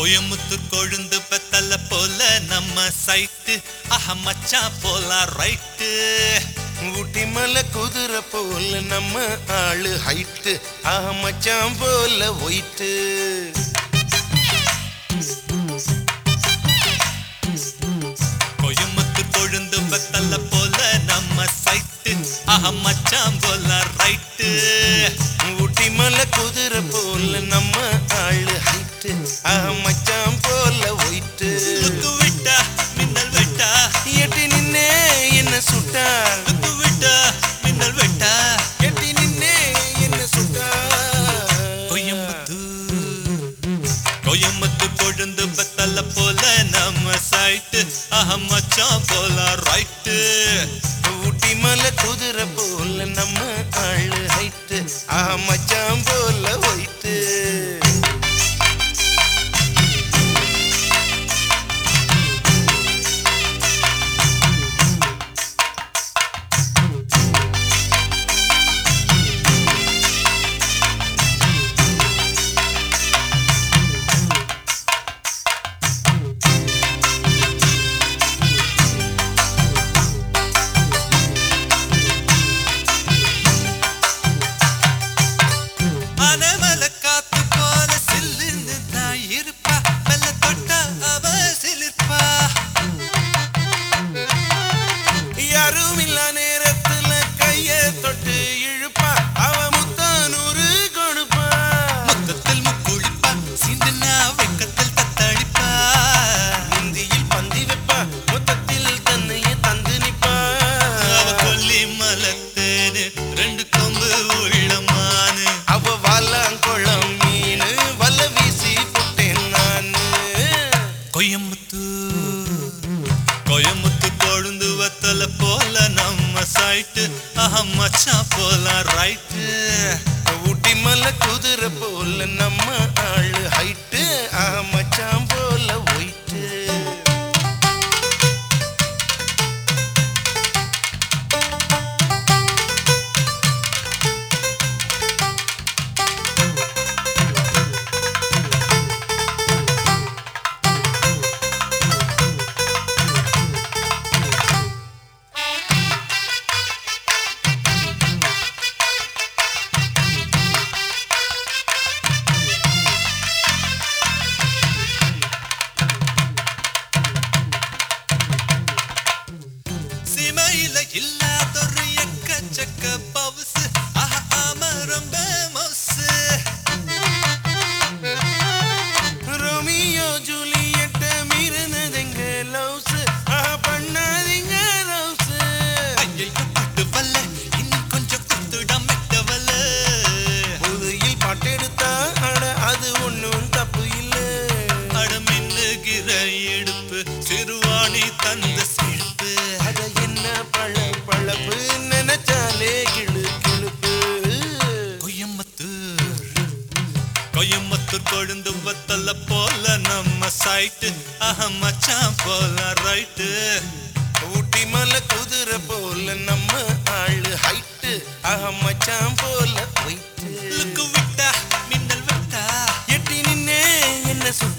கோயமுத்தூர் கொழுந்து பெத்தல போல நம்ம சைட்டு ஆஹா மச்சான் போல ரைட்டு ஊட்டி மலை குதிரை போல நம்ம ஆளு ஹைட்டு ஆக மச்சான் போல ஒயிட்டு கோயமுத்தூர் கொழுந்து பெத்தல போல நம்ம சைட்டு ஆஹா மச்சான் போல ரைட்டு ஊட்டி மலை குதிரை போல நம்ம ஆளு ஹைட்டு ஆக மச்சான் போல ஒயிட்டு லுக்கு விட்டா மின்னல் வெட்டா எட்டி நின்னே என்ன சுட்டா லுக்கு விட்டா மின்னல் வெட்டா எட்டி நின்னே என்ன சுட்டா கோயம்புத்தூர் கோயம்புத்தூர் கொழுந்து பெத்தல போல நம்ம சைட்டு ஆஹா மச்சான் போல ரைட்டு ஊட்டி மலை குதிரை போல நம்ம ஆளு ஹைட்டு ஆக மச்சான் போல ஒயிட்டு அனமல காத்து போல சில்லுன்னு தான் இருப்பா மெல்ல தொட்டா அவ சிலிர்ப்பா யாரும் இல்ல நேரத்துல கைய தொட்டு இழுப்பா அவ முத்தானூறு கொடுப்பா மொத்தத்தில் முக்குளிப்பா சிந்துனா வெக்கத்தில் தத்தளிப்பா இந்தியில் பந்தி வைப்பா மொத்தத்தில் தன்னையே தந்து நிப்பா அவ கொல்லி மலத்தேனு ரெண்டு கொம்பு உள்ளமானு அவ வாலாங்குளம் மீனு வல வீசி போட்டேன் நானு கோயம்புத்தூர் கோயம்புத்தூர் கொழுந்து வத்தல போல நம்ம சைட்டு ஆஹா மச்சான் போல ரைட்டு ஊட்டி மலை குதிரை போல நம்ம ஆளு ஹைட்டு ஆ மச்சான் போல ஒயிட்டு சிமையில இல்லாதொரு எக்கச்சக்க பவுசு ஆஹா ஆமா ரொம்ப மவுசு ரோமியோ ஜூலியட்ட மீறினதுங்க லவ்ஸ் ஆ பண்ணாதீங்க லவ்ஸ் ஐயையோ பட்டு வல்ல இன்னும் கொஞ்சம் குத்துடம் மெட்டவல்ல புதையில் பாட்டெடுத்தா அட அது ஒண்ணும் தப்பு இல்ல அட மின்னுகிற இடுப்பு சிறுவாணி தந்த சிரிப்பு அத என்ன பழ பழப்பு நினைச்சாலே கிளு கிளுப்பு கோயம்புத்தூர் கோயம்புத்தூர் கொழுந்து வத்தல போல நம்ம சைட்டு ஆஹா மச்சான் போல ரைட்டு ஊட்டி மலை குதிரை போல நம்ம ஆளு ஹைட்டு ஆக மச்சான் போல ஒயிட்டு லுக்கு விட்டா மின்னல் விட்டா எட்டி நின்னே என்ன சுட்ட